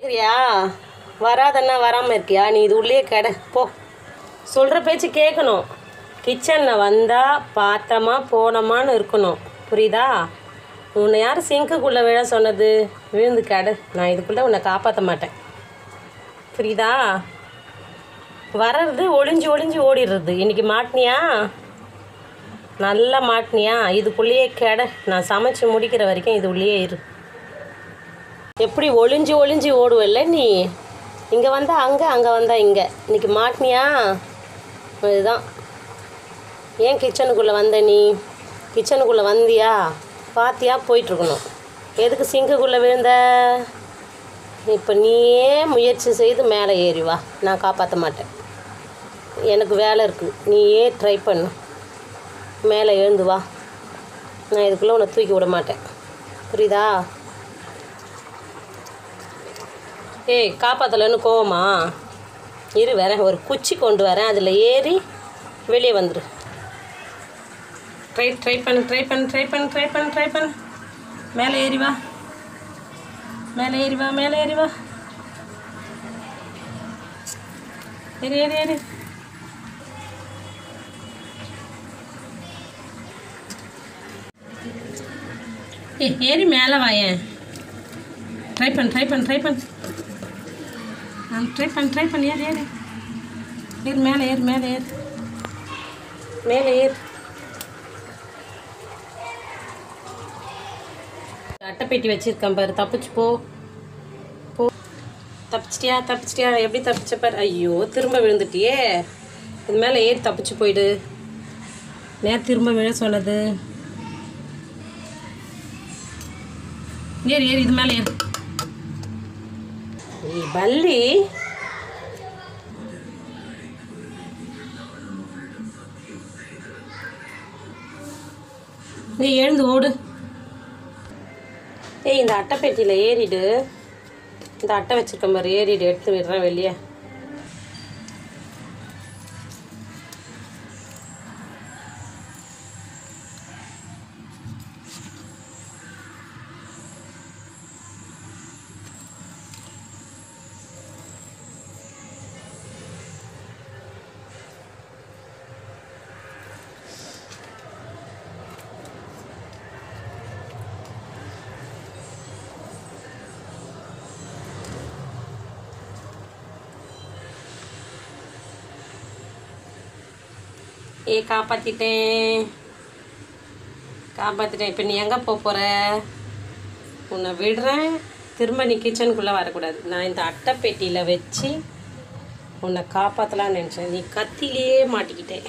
சரியா வராதன்னா வராமல் இருக்கியா நீ இது உள்ளே கடை போ சொல்கிற பேச்சு கேட்கணும் கிச்சனில் வந்தால் பார்த்தோமா போனோமான்னு இருக்கணும் புரியுதா உன்னை யார் சிங்க்குக்குள்ளே விழ சொன்னது விழுந்து கடை நான் இதுக்குள்ளே உன்னை காப்பாற்ற மாட்டேன் புரியுதா வர்றது ஒளிஞ்சு ஒளிஞ்சு ஓடிடுறது இன்னைக்கு மாட்டினியா நல்லா மாட்டினியா இதுக்குள்ளேயே கெட நான் சமைச்சு முடிக்கிற வரைக்கும் இது உள்ளேயே இரு எப்படி ஒளிஞ்சு ஒளிஞ்சு ஓடுவல்ல நீ இங்கே வந்தால் அங்கே அங்கே வந்தால் இங்கே இன்னைக்கு மாட்டினியா இதுதான் ஏன் கிச்சனுக்குள்ளே வந்த நீ கிச்சனுக்குள்ளே வந்தியா பாத்தியா போயிட்டுருக்கணும் எதுக்கு சிங்குக்குள்ளே விழுந்த இப்போ நீயே முயற்சி செய்து மேலே ஏறி வா நான் காப்பாற்ற மாட்டேன் எனக்கு வேலை இருக்குது நீயே ட்ரை பண்ணு மேலே எழுந்து வா நான் இதுக்குள்ளே உன்னை தூக்கி விட மாட்டேன் புரியுதா ஏய் காப்பாற்றலன்னு கோவமா இரு வரேன் ஒரு குச்சி கொண்டு வரேன் அதில் ஏறி வெளியே வந்துரு ட்ரை ட்ரை பண்ணு ட்ரை பண்ணு ட்ரை பண்ணு ட்ரை பண்ணு ட்ரை பண்ணு மேலே ஏறி வா மேலே ஏறி வா மேலே ஏறி வா ஏறி ஏறி ஏறி ஏய் ஏறி மேலே வாயேன் ட்ரை பண்ணு ட்ரை பண்ணு ட்ரை பண்ணு ட்ரை பண்ணு ட்ரை பண்ணு ஏறு ஏறு ஏறு மேலே ஏறு மேலே ஏறு மேலே ஏறு அட்டைப்பெட்டி வச்சிருக்கேன் பாரு தப்பிச்சு போ போ தப்பிச்சிட்டியா தப்பிச்சிட்டியா எப்படி தப்பிச்ச பாரு ஐயோ திரும்ப விழுந்துட்டியே இது மேலே ஏறி தப்பிச்சு போயிடு நேர் திரும்ப விழ சொன்னது ஏறு ஏறு இது மேலே ஏறு ஏய், பல்லி நீ எழுந்து ஓடு ஏய் இந்த அட்டை பெட்டியில் ஏறிடு இந்த அட்டை வச்சிருக்க மாதிரி ஏறிடு எடுத்து விடுறேன் வெளியே ஏ காப்பாற்றிட்டேன் காப்பாற்றிட்டேன் இப்போ நீ எங்கே போக போகிற உன்னை விடுறேன் திரும்ப நீ கிச்சனுக்குள்ளே வரக்கூடாது நான் இந்த அட்டை பெட்டியில் வச்சு உன்னை காப்பாற்றலாம்னு நினச்சேன் நீ கத்திலேயே மாட்டிக்கிட்டேன்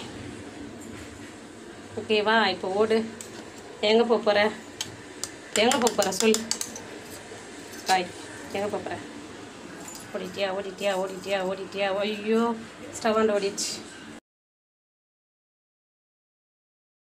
ஓகேவா இப்போ ஓடு எங்கே போக போகிற எங்கே போக போகிற சொல் பாய் எங்கே போக போகிற ஓடிட்டியா ஓடிட்டியா ஓடிட்டியா ஓடிட்டியா ஐயோ ஸ்டவாண்டு ஓடிடுச்சு